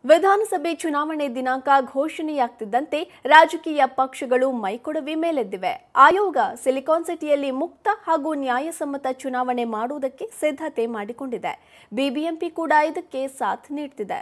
ವಿಧಾನಸಭೆ ಚುನಾವಣೆ ದಿನಾಂಕ ಘೋಷಣೆಯಾಗ್ತಿದ್ದಂತೆ ರಾಜಕೀಯ ಪಕ್ಷಗಳು ಮೈಕೊಡವಿ ಮೇಲೆದ್ದಿವೆ ಆಯೋಗ ಸಿಲಿಕಾನ್ ಸಿಟಿಯಲ್ಲಿ ಮುಕ್ತ ಹಾಗೂ ನ್ಯಾಯಸಮ್ಮತ ಚುನಾವಣೆ ಮಾಡುವುದಕ್ಕೆ ಸಿದ್ಧತೆ ಮಾಡಿಕೊಂಡಿದೆ ಬಿಬಿಎಂಪಿ ಕೂಡ ಇದಕ್ಕೆ ಸಾಥ್ ನೀಡ್ತಿದೆ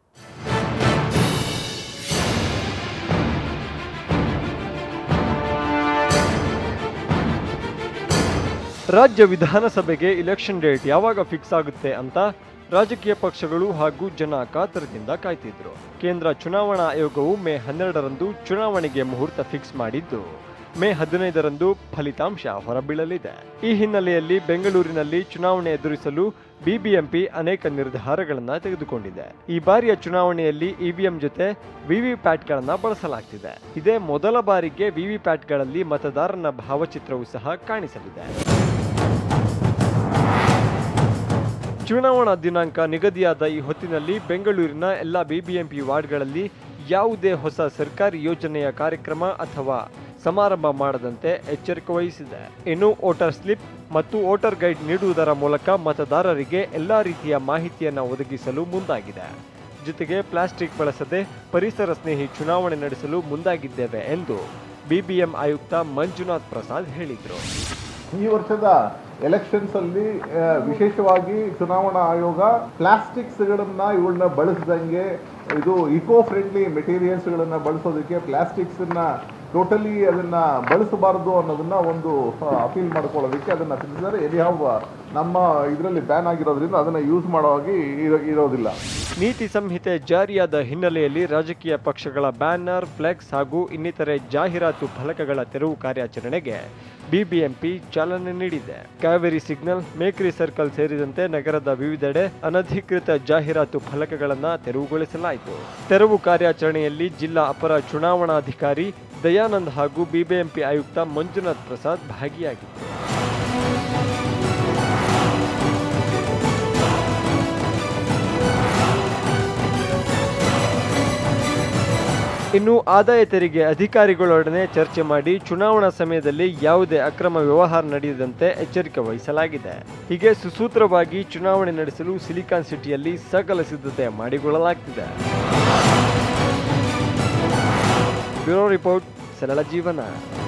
ರಾಜ್ಯ ವಿಧಾನಸಭೆಗೆ ಇಲೆಕ್ಷನ್ ಡೇಟ್ ಯಾವಾಗ ಫಿಕ್ಸ್ ಆಗುತ್ತೆ ಅಂತ ರಾಜಕೀಯ ಪಕ್ಷಗಳು ಹಾಗೂ ಜನ ಕಾತರದಿಂದ ಕಾಯ್ತಿದ್ರು ಕೇಂದ್ರ ಚುನಾವಣಾ ಆಯೋಗವು ಮೇ ಹನ್ನೆರಡರಂದು ಚುನಾವಣೆಗೆ ಮುಹೂರ್ತ ಫಿಕ್ಸ್ ಮಾಡಿದ್ದು ಮೇ ಹದಿನೈದರಂದು ಫಲಿತಾಂಶ ಹೊರಬೀಳಲಿದೆ ಈ ಹಿನ್ನೆಲೆಯಲ್ಲಿ ಬೆಂಗಳೂರಿನಲ್ಲಿ ಚುನಾವಣೆ ಎದುರಿಸಲು ಬಿಬಿಎಂಪಿ ಅನೇಕ ನಿರ್ಧಾರಗಳನ್ನು ತೆಗೆದುಕೊಂಡಿದೆ ಈ ಬಾರಿಯ ಚುನಾವಣೆಯಲ್ಲಿ ಇವಿಎಂ ಜೊತೆ ವಿವಿಪ್ಯಾಟ್ಗಳನ್ನು ಬಳಸಲಾಗ್ತಿದೆ ಇದೇ ಮೊದಲ ಬಾರಿಗೆ ವಿವಿಪ್ಯಾಟ್ಗಳಲ್ಲಿ ಮತದಾರನ ಭಾವಚಿತ್ರವೂ ಸಹ ಕಾಣಿಸಲಿದೆ ಚುನಾವಣಾ ದಿನಾಂಕ ನಿಗದಿಯಾದ ಈ ಹೊತ್ತಿನಲ್ಲಿ ಬೆಂಗಳೂರಿನ ಎಲ್ಲ ಬಿಬಿಎಂಪಿ ವಾರ್ಡ್ಗಳಲ್ಲಿ ಯಾವುದೇ ಹೊಸ ಸರ್ಕಾರಿ ಯೋಜನೆಯ ಕಾರ್ಯಕ್ರಮ ಅಥವಾ ಸಮಾರಂಭ ಮಾಡದಂತೆ ಎಚ್ಚರಿಕೆ ವಹಿಸಿದೆ ಇನ್ನು ವೋಟರ್ ಸ್ಲಿಪ್ ಮತ್ತು ವೋಟರ್ ಗೈಡ್ ನೀಡುವುದರ ಮೂಲಕ ಮತದಾರರಿಗೆ ಎಲ್ಲಾ ರೀತಿಯ ಮಾಹಿತಿಯನ್ನು ಒದಗಿಸಲು ಮುಂದಾಗಿದೆ ಜೊತೆಗೆ ಪ್ಲಾಸ್ಟಿಕ್ ಬಳಸದೆ ಪರಿಸರ ಸ್ನೇಹಿ ಚುನಾವಣೆ ನಡೆಸಲು ಮುಂದಾಗಿದ್ದೇವೆ ಎಂದು ಬಿಬಿಎಂ ಆಯುಕ್ತ ಮಂಜುನಾಥ್ ಪ್ರಸಾದ್ ಹೇಳಿದರು ಈ ವರ್ಷದ ಎಲೆಕ್ಷನ್ಸ್ ಅಲ್ಲಿ ಆ, ವಿಶೇಷವಾಗಿ ಚುನಾವಣಾ ಆಯೋಗ ಪ್ಲಾಸ್ಟಿಕ್ಸ್ಗಳನ್ನ ಇವುಗಳನ್ನ ಬಳಸದಂಗೆ ಇದು ಇಕೋ ಫ್ರೆಂಡ್ಲಿ ಮೆಟೀರಿಯಲ್ಸ್ಗಳನ್ನ ಬಳಸೋದಕ್ಕೆ ಪ್ಲಾಸ್ಟಿಕ್ಸನ್ನ ಟೋಟಲಿ ಅದನ್ನ ಬಳಸಬಾರದು ಅನ್ನೋದನ್ನ ಒಂದು ಅಪೀಲ್ ಮಾಡ್ಕೊಳ್ಳೋದಕ್ಕೆ ಅದನ್ನ ತಿಳಿಸಿದ್ದಾರೆ ಎನಿಹಾವ್ ನಮ್ಮ ಇದರಲ್ಲಿ ಬ್ಯಾನ್ ಆಗಿರೋದ್ರಿಂದ ಅದನ್ನ ಯೂಸ್ ಮಾಡೋ ಹಾಗೆ ಇರೋ- ಇರೋದಿಲ್ಲ ನೀತಿ ಸಂಹಿತೆ ಜಾರಿಯಾದ ಹಿನ್ನೆಲೆಯಲ್ಲಿ ರಾಜಕೀಯ ಪಕ್ಷಗಳ ಬ್ಯಾನರ್ ಫ್ಲೆಕ್ಸ್ ಹಾಗೂ ಇನ್ನಿತರೆ ಜಾಹೀರಾತು ಫಲಕಗಳ ತೆರವು ಕಾರ್ಯಾಚರಣೆಗೆ ಬಿಬಿಎಂಪಿ ಚಾಲನೆ ನೀಡಿದೆ ಕಾವೇರಿ ಸಿಗ್ನಲ್ ಮೇಕ್ರಿ ಸರ್ಕಲ್ ಸೇರಿದಂತೆ ನಗರದ ವಿವಿಧೆಡೆ ಅನಧಿಕೃತ ಜಾಹೀರಾತು ಫಲಕಗಳನ್ನು ತೆರವುಗೊಳಿಸಲಾಯಿತು ತೆರವು ಕಾರ್ಯಾಚರಣೆಯಲ್ಲಿ ಜಿಲ್ಲಾ ಅಪರ ಚುನಾವಣಾಧಿಕಾರಿ ದಯಾನಂದ್ ಹಾಗೂ ಬಿಬಿಎಂಪಿ ಆಯುಕ್ತ ಮಂಜುನಾಥ್ ಪ್ರಸಾದ್ ಭಾಗಿಯಾಗಿದ್ದರು ಇನ್ನು ಆದಾಯ ತೆರಿಗೆ ಅಧಿಕಾರಿಗಳೊಡನೆ ಚರ್ಚೆ ಮಾಡಿ ಚುನಾವಣಾ ಸಮಯದಲ್ಲಿ ಯಾವುದೇ ಅಕ್ರಮ ವ್ಯವಹಾರ ನಡೆಯದಂತೆ ಎಚ್ಚರಿಕೆ ವಹಿಸಲಾಗಿದೆ ಹೀಗೆ ಸುಸೂತ್ರವಾಗಿ ಚುನಾವಣೆ ನಡೆಸಲು ಸಿಲಿಕಾನ್ ಸಿಟಿಯಲ್ಲಿ ಸಕಲ ಸಿದ್ಧತೆ ಮಾಡಿಕೊಳ್ಳಲಾಗ್ತಿದೆ ಬ್ಯೂರೋ ರಿಪೋರ್ಟ್ ಸರಳ ಜೀವನ